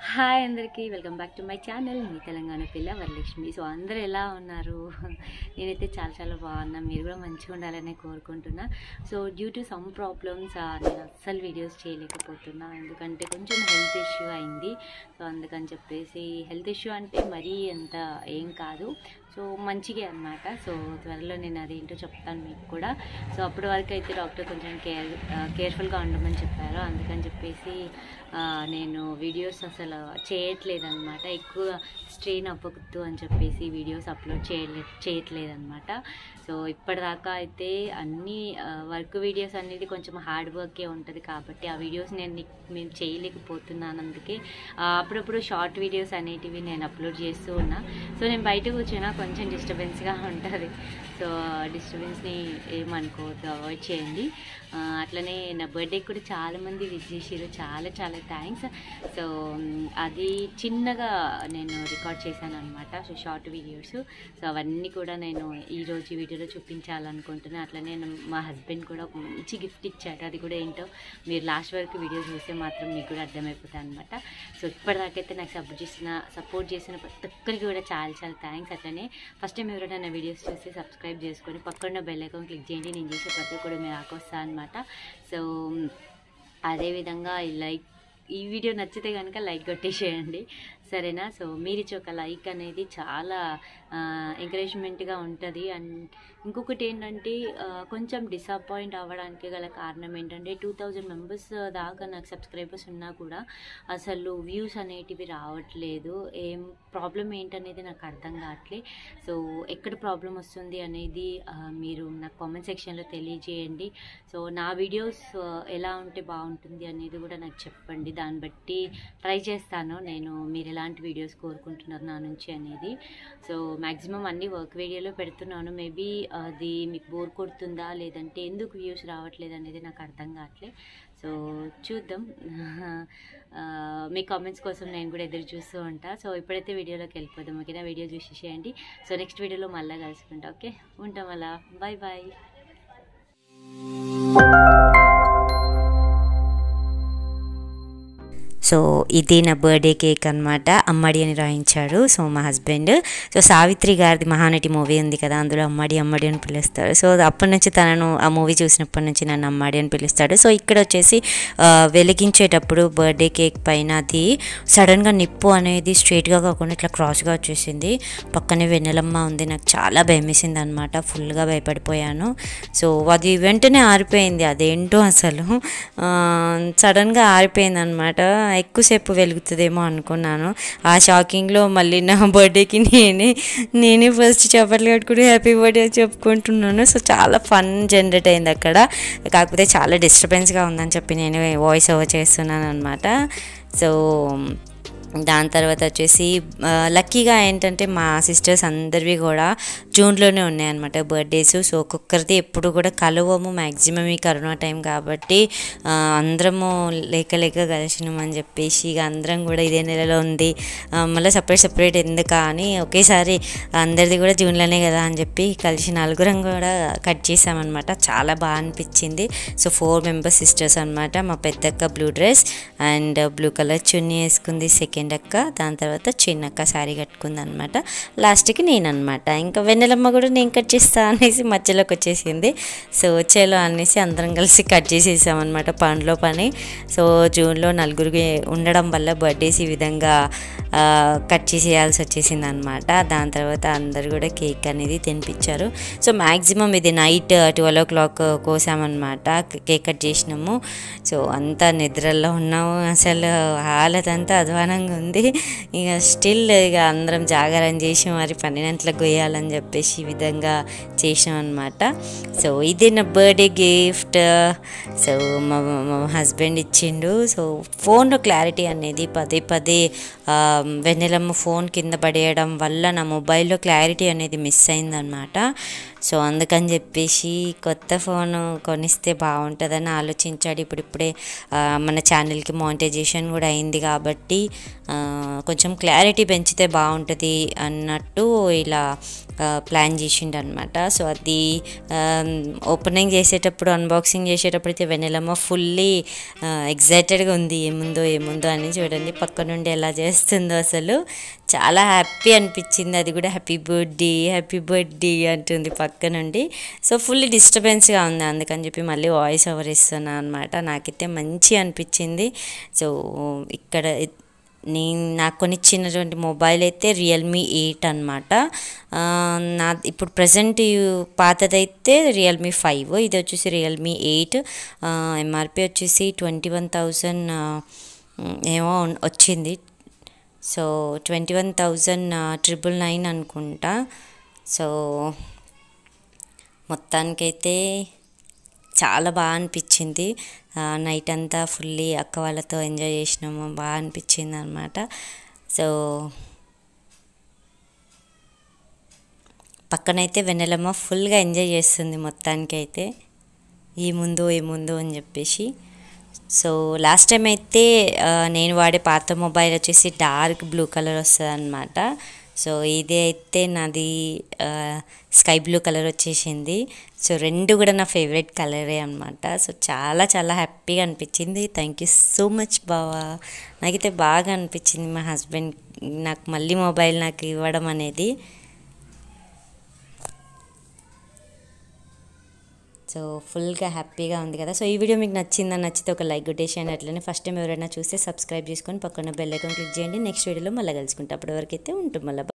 hi అందరికీ welcome back to my channel మీ తెలంగాణ పిల్ల వరలక్ష్మి సో అందరూ ఎలా ఉన్నారు నేనైతే చాలా చాలా బాగున్నా మీరు కూడా మంచిగా ఉండాలని కోరుకుంటున్నా so due to some problems నేను అస్సలు వీడియోస్ చేయలేకపోతున్నా ఎందుకంటే కొంచెం హెల్త్ ఇష్యూ అయింది సో అందుకని చెప్పేసి హెల్త్ ఇష్యూ అంటే మరీ అంత ఏం కాదు సో మంచిగా అనమాట సో త్వరలో నేను అదేంటో చెప్తాను మీకు కూడా సో అప్పటి వరకు అయితే డాక్టర్ కొంచెం కేర్ కేర్ఫుల్గా ఉండమని చెప్పారు అందుకని చెప్పేసి ఆ, నేను వీడియోస్ అసలు చేయట్లేదు అనమాట ఎక్కువ స్ట్రెయిన్ అవ్వకూడదు అని చెప్పేసి వీడియోస్ అప్లోడ్ చేయలే చేయట్లేదు అనమాట సో ఇప్పటిదాకా అయితే అన్ని వర్క్ వీడియోస్ అనేది కొంచెం హార్డ్ వర్కే ఉంటుంది కాబట్టి ఆ వీడియోస్ నేను నీకు- మేము చేయలేకపోతున్నాను అందుకే ఆ, అప్పుడప్పుడు షార్ట్ వీడియోస్ అనేటివి నేను అప్లోడ్ చేస్తూ ఉన్నా సో నేను బయటకు వచ్చినా కొంచెం డిస్టర్బెన్స్గా ఉంటుంది సో డిస్టర్బెన్స్ని ఏమనుకోవద్దు అవాయిడ్ చేయండి ఆ, అట్లనే నా బర్త్డే కూడా చాలామంది విజ్ చేసారు చాలా చాలా థ్యాంక్స్ సో మ్, అది చిన్నగా నేను రికార్డ్ చేశాను అనమాట సో షార్ట్ వీడియోస్ సో అవన్నీ కూడా నేను ఈరోజు వీడియోలో చూపించాలనుకుంటున్నాను అట్లనే నేను మా హస్బెండ్ కూడా ఒక మంచి గిఫ్ట్ ఇచ్చాడు అది కూడా ఏంటో మీరు లాస్ట్ వరకు వీడియో చూస్తే మాత్రం మీకు కూడా అర్థమైపోతుంది అనమాట సో ఇప్పటిదాకైతే నాకు సపోర్ట్ చేసిన సపోర్ట్ చేసిన ప్రతి ఒక్కరికి కూడా చాలా చాలా థ్యాంక్స్ అట్లనే ఫస్ట్ టైం ఎవరైనా నా వీడియోస్ చూస్తే సబ్స్క్రైబ్ చేసుకొని పక్కన బెల్ ఐకాన్ క్లిక్ చేయండి నేను చేసే ప్రతి ఒక్కరు మీరు ఆకొస్తా అనమాట సో అదేవిధంగా ఈ లైక్ ఈ వీడియో నచ్చితే కనుక లైక్ కొట్టేసేయండి సరేనా సో మీరు ఇచ్చే ఒక లైక్ అనేది చాలా ఎంకరేజ్మెంట్గా ఉంటుంది అండ్ ఇంకొకటి ఏంటంటే ఆ, కొంచెం డిసప్పాయింట్ అవ్వడానికి గల కారణం ఏంటంటే టూ థౌజండ్ మెంబర్స్ దాకా నాకు సబ్స్క్రైబర్స్ ఉన్నా కూడా అసలు వ్యూస్ అనేటివి రావట్లేదు ఏం ప్రాబ్లం ఏంటనేది నాకు అర్థం కావట్లేదు సో ఎక్కడ ప్రాబ్లం వస్తుంది అనేది ఆ, మీరు నాకు కామెంట్ సెక్షన్లో తెలియజేయండి సో నా వీడియోస్ ఆ, ఎలా ఉంటే బాగుంటుంది అనేది కూడా నాకు చెప్పండి దాన్ని బట్టి ట్రై చేస్తాను నేను మీరు ఎలాంటి వీడియోస్ కోరుకుంటున్నారు నా నుంచి అనేది సో మ్యాక్సిమం అన్ని వర్క్ వీడియోలో పెడుతున్నాను మేబీ అది మీకు బోర్ కొడుతుందా లేదంటే ఎందుకు వ్యూస్ రావట్లేదు అనేది నాకు అర్థం కావట్లేదు సో చూద్దాం ఆ, మీ కామెంట్స్ కోసం నేను కూడా ఎదురు చూస్తూ ఉంటా సో ఇప్పుడైతే వీడియోలోకి వెళ్ళిపోదాం ఓకేనా వీడియో చూసేసేయండి సో నెక్స్ట్ వీడియోలో మళ్ళీ కలుసుకుంటా ఓకే ఉంటాం అలా బాయ్ బాయ్ సో ఇది నా బర్త్డే కేక్ అనమాట అమ్మడి అని రాయించాడు సో మా హస్బెండ్ సో సావిత్రి గారిది మహానటి మూవీ ఉంది కదా అందులో అమ్మడి అమ్మడి అని పిలుస్తాడు సో అప్పటి నుంచి తనను ఆ మూవీ చూసినప్పటి నుంచి నన్ను అమ్మడి అని పిలుస్తాడు సో ఇక్కడ వచ్చేసి ఆ, వెలిగించేటప్పుడు బర్త్డే కేక్ పైన అది సడన్గా నిప్పు అనేది స్ట్రైట్గా కాకుండా ఇట్లా క్రాస్గా వచ్చేసింది పక్కనే వెన్నెలమ్మ ఉంది నాకు చాలా భయం వేసింది అనమాట ఫుల్గా భయపడిపోయాను సో అది వెంటనే ఆరిపోయింది అదేంటో అసలు ఆ, సడన్గా ఆరిపోయింది అనమాట ఎక్కువసేపు వెలుగుతుందేమో అనుకున్నాను ఆ షాకింగ్లో మళ్ళీ నా బర్త్డేకి నేనే నేనే ఫస్ట్ చప్పట్లు కట్టుకుని హ్యాపీ బర్త్డే చెప్పుకుంటున్నాను సో చాలా ఫన్ జనరేట్ అయింది అక్కడ కాకపోతే చాలా డిస్టర్బెన్స్గా ఉందని చెప్పి నేను వాయిస్ ఓవర్ చేస్తున్నాను అనమాట సో దాని తర్వాత వచ్చేసి ఆ, లక్కీగా ఏంటంటే మా సిస్టర్స్ అందరివి కూడా జూన్లోనే ఉన్నాయన్నమాట బర్త్డేస్ సో ఒక్కొక్కరిది ఎప్పుడు కూడా కలవము మ్యాక్సిమం ఈ కరోనా టైం కాబట్టి ఆ, అందరము లేక లేక కలిసినామని చెప్పేసి ఇక అందరం కూడా ఇదే నెలలో ఉంది ఆ, మళ్ళీ సపరేట్ సపరేట్ ఎందుకా అని ఒకేసారి అందరిది కూడా జూన్లోనే కదా అని చెప్పి కలిసి నలుగురం కూడా కట్ చేసామన్నమాట చాలా బాగా అనిపించింది సో ఫోర్ మెంబర్స్ సిస్టర్స్ అనమాట మా పెద్దక్క blue dress and blue colour చున్నీ వేసుకుంది సెకండ్ అక్క దాని తర్వాత చిన్నక్క శారీ కట్టుకుంది అనమాట లాస్ట్కి నేను అనమాట ఇంకా వెన్నెలమ్మ కూడా నేను కట్ చేస్తా అనేసి మధ్యలోకి వచ్చేసింది సో వచ్చేలో అనేసి అందరం కలిసి కట్ చేసేసామన్నమాట పనిలో పని సో జూన్లో నలుగురికి ఉండడం వల్ల బర్త్డేస్ ఈ విధంగా ఆ, కట్ చేసేయాల్సి వచ్చేసింది అనమాట దాని తర్వాత అందరు కూడా కేక్ అనేది తినిపించారు సో మ్యాక్సిమం ఇది నైట్ ట్వెల్వ్ ఓ క్లాక్ కోసామన్నమాట కేక్ కట్ చేసినాము సో అంతా నిద్రలో ఉన్నాము అసలు హాలత్ అంతా అధ్వానంగా ఉంది ఇక స్టిల్ ఇక అందరం జాగారం చేసి మరి పన్నెండింటికి కొయ్యాలని చెప్పేసి ఈ విధంగా చేసాం అనమాట సో ఇది నా బర్త్డే గిఫ్ట్ సో మా మా హస్బెండ్ ఇచ్చిండు సో ఫోన్లో క్లారిటీ అనేది పదే పదే ఆ, వెన్నెలమ్మ ఫోన్ కింద పడేయడం వల్ల నా మొబైల్లో క్లారిటీ అనేది మిస్ అయిందనమాట సో అందుకని చెప్పేసి కొత్త ఫోన్ కొనిస్తే బాగుంటుందని ఆలోచించాడు ఇప్పుడిప్పుడే ఆ, మన ఛానల్కి మానిటైజేషన్ కూడా అయింది కాబట్టి ఆ, కొంచెం క్లారిటీ పెంచితే బాగుంటుంది అన్నట్టు ఇలా ఆ, ప్లాన్ చేసిండు అనమాట సో అది ఓపెనింగ్ చేసేటప్పుడు అన్బాక్సింగ్ చేసేటప్పుడు అయితే వెనెలమ్మ ఫుల్లీ ఎగ్జైటెడ్గా ఉంది ఏముందో ఏముందో అని చూడండి పక్క నుండి ఎలా చేస్తుందో అసలు చాలా హ్యాపీ అనిపించింది అది కూడా హ్యాపీ బర్త్డే హ్యాపీ బర్త్డే అంటుంది పక్క నుండి సో ఫుల్ డిస్టర్బెన్స్గా ఉంది అందుకని చెప్పి మళ్ళీ వాయిస్ ఓవర్ ఇస్తున్నాను అనమాట నాకైతే మంచి అనిపించింది సో ఇక్కడ నేను నాకు కొనిచ్చినటువంటి మొబైల్ అయితే రియల్మీ ఎయిట్ అనమాట నా ఇప్పుడు ప్రజెంట్ పాతదైతే రియల్మీ ఫైవ్ ఇది వచ్చేసి రియల్మీ ఎయిట్ ఎంఆర్పి వచ్చేసి ట్వంటీ వన్ థౌజండ్ ఏమో ఉన్- వచ్చింది so twenty one thousand triple nine అనుకుంటా సో మొత్తానికైతే చాలా బాగా అనిపించింది ఆ, నైట్ అంతా ఫుల్లీ అక్క వాళ్ళతో ఎంజాయ్ చేసినాము బాగా అనిపించింది అనమాట సో పక్కనైతే వెన్నెలమ్మ ఫుల్గా ఎంజాయ్ చేస్తుంది మొత్తానికైతే ఏముందో ఏముందో అని చెప్పేసి సో లాస్ట్ టైం అయితే ఆ, నేను వాడే పాత మొబైల్ వచ్చేసి డార్క్ బ్లూ కలర్ వస్తుంది అనమాట సో ఇది అయితే నాది స్కై బ్లూ కలర్ వచ్చేసింది సో రెండు కూడా నా ఫేవరెట్ కలరే అనమాట సో చాలా చాలా హ్యాపీగా అనిపించింది థ్యాంక్ యూ సో మచ్ బావా నాకైతే బాగా అనిపించింది మా హస్బెండ్ నాకు మళ్ళీ మొబైల్ నాకు ఇవ్వడం అనేది సో ఫుల్గా హ్యాపీగా ఉంది కదా సో ఈ వీడియో మీకు నచ్చిందని నచ్చితే ఒక లైక్ కొట్టేసేయండి అట్లనే ఫస్ట్ టైం ఎవరైనా చూస్తే సబ్స్క్రైబ్ చేసుకొని పక్కన బెల్ ఐకాన్ క్లిక్ చేయండి నెక్స్ట్ వీడియోలో మళ్ళీ కలుసుకుంటే అప్పటి వరకు అయితే ఉంటుంది మళ్ళీ